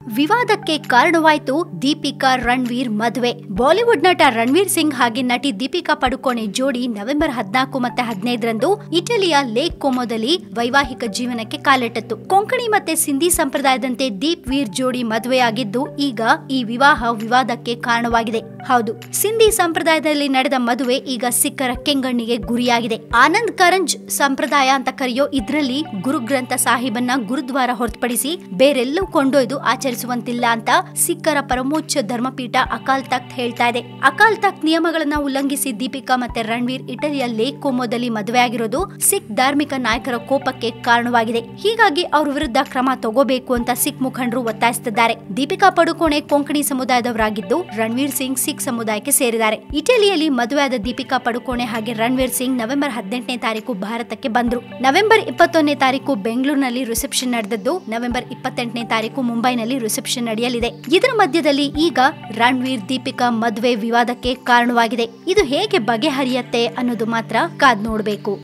ವಿವಾದಕ್ಕೆ ಕಾರಣವಾಯಿತು ದೀಪಿಕಾ ರಣವೀರ್ ಮದುವೆ ಬಾಲಿವುಡ್ ನಟ ರಣವೀರ್ ಸಿಂಗ್ ಹಾಗೆ ನಟಿ ದೀಪಿಕಾ ಪಡುಕೋಣೆ ಜೋಡಿ ನವೆಂಬರ್ ಹದಿನಾಲ್ಕು ಮತ್ತೆ ಹದಿನೈದರಂದು ಇಟಲಿಯ ಲೇಕ್ ಕೊಮೊದಲ್ಲಿ ವೈವಾಹಿಕ ಜೀವನಕ್ಕೆ ಕಾಲಿಟ್ಟಿತ್ತು ಕೊಂಕಣಿ ಮತ್ತೆ ಸಿಂಧಿ ಸಂಪ್ರದಾಯದಂತೆ ದೀಪ್ ವೀರ್ ಜೋಡಿ ಮದುವೆಯಾಗಿದ್ದು ಈಗ ಈ ವಿವಾಹ ವಿವಾದಕ್ಕೆ ಕಾರಣವಾಗಿದೆ ಹೌದು ಸಿಂಧಿ ಸಂಪ್ರದಾಯದಲ್ಲಿ ನಡೆದ ಮದುವೆ ಈಗ ಸಿಖ್ಖರ ಕೆಂಗಣ್ಣಿಗೆ ಗುರಿಯಾಗಿದೆ ಆನಂದ್ ಕರಂಜ್ ಸಂಪ್ರದಾಯ ಅಂತ ಕರೆಯೋ ಇದ್ರಲ್ಲಿ ಗುರುಗ್ರಂಥ ಸಾಹಿಬನ್ನ ಗುರುದ್ವಾರ ಹೊರತುಪಡಿಸಿ ಬೇರೆಲ್ಲೂ ಕೊಂಡೊಯ್ದು ಆಚರಿಸುವಂತಿಲ್ಲ ಅಂತ ಸಿಖ್ಖರ ಪರಮೋಚ್ಚ ಧರ್ಮಪೀಠ ಅಕಾಲ್ ತಖ್ತ್ ಹೇಳ್ತಾ ಇದೆ ಅಕಾಲ್ ತಖ್ತ್ ನಿಯಮಗಳನ್ನ ಉಲ್ಲಂಘಿಸಿ ದೀಪಿಕಾ ಮತ್ತೆ ರಣವೀರ್ ಇಟಲಿಯ ಲೇಕ್ ಕೋಮೋದಲ್ಲಿ ಮದುವೆಯಾಗಿರೋದು ಸಿಖ್ ಧಾರ್ಮಿಕ ನಾಯಕರ ಕೋಪಕ್ಕೆ ಕಾರಣವಾಗಿದೆ ಹೀಗಾಗಿ ಅವ್ರ ವಿರುದ್ಧ ಕ್ರಮ ತಗೋಬೇಕು ಅಂತ ಸಿಖ್ ಮುಖಂಡರು ಒತ್ತಾಯಿಸುತ್ತಿದ್ದಾರೆ ದೀಪಿಕಾ ಪಡುಕೋಣೆ ಕೊಂಕಣಿ ಸಮುದಾಯದವರಾಗಿದ್ದು ರಣವೀರ್ ಸಿಂಗ್ ಸಿಖ್ ಸಮುದಾಯಕ್ಕೆ ಸೇರಿದ್ದಾರೆ ಇಟಲಿಯಲ್ಲಿ ಮದುವೆಯಾದ ದೀಪಿಕಾ ಪಡುಕೋಣೆ ಹಾಗೆ ರಣವೀರ್ ಸಿಂಗ್ ನವೆಂಬರ್ ಹದಿನೆಂಟನೇ ತಾರೀಕು ಭಾರತಕ್ಕೆ ಬಂದ್ರು ನವೆಂಬರ್ ಇಪ್ಪತ್ತೊಂದನೇ ತಾರೀಕು ಬೆಂಗಳೂರಿನಲ್ಲಿ ರಿಸೆಪ್ಷನ್ ನಡೆದದ್ದು ನವೆಂಬರ್ ಇಪ್ಪತ್ತೆಂಟನೇ ತಾರೀಕು ಮುಂಬೈನಲ್ಲಿ ರಿಸೆಪ್ಷನ್ ನಡೆಯಲಿದೆ ಇದರ ಮಧ್ಯದಲ್ಲಿ ಈಗ ರಣವೀರ್ ದೀಪಿಕಾ ಮದುವೆ ವಿವಾದಕ್ಕೆ ಕಾರಣವಾಗಿದೆ ಇದು ಹೇಗೆ ಬಗೆಹರಿಯತ್ತೆ ಅನ್ನೋದು ಮಾತ್ರ ಕಾದ್ ನೋಡಬೇಕು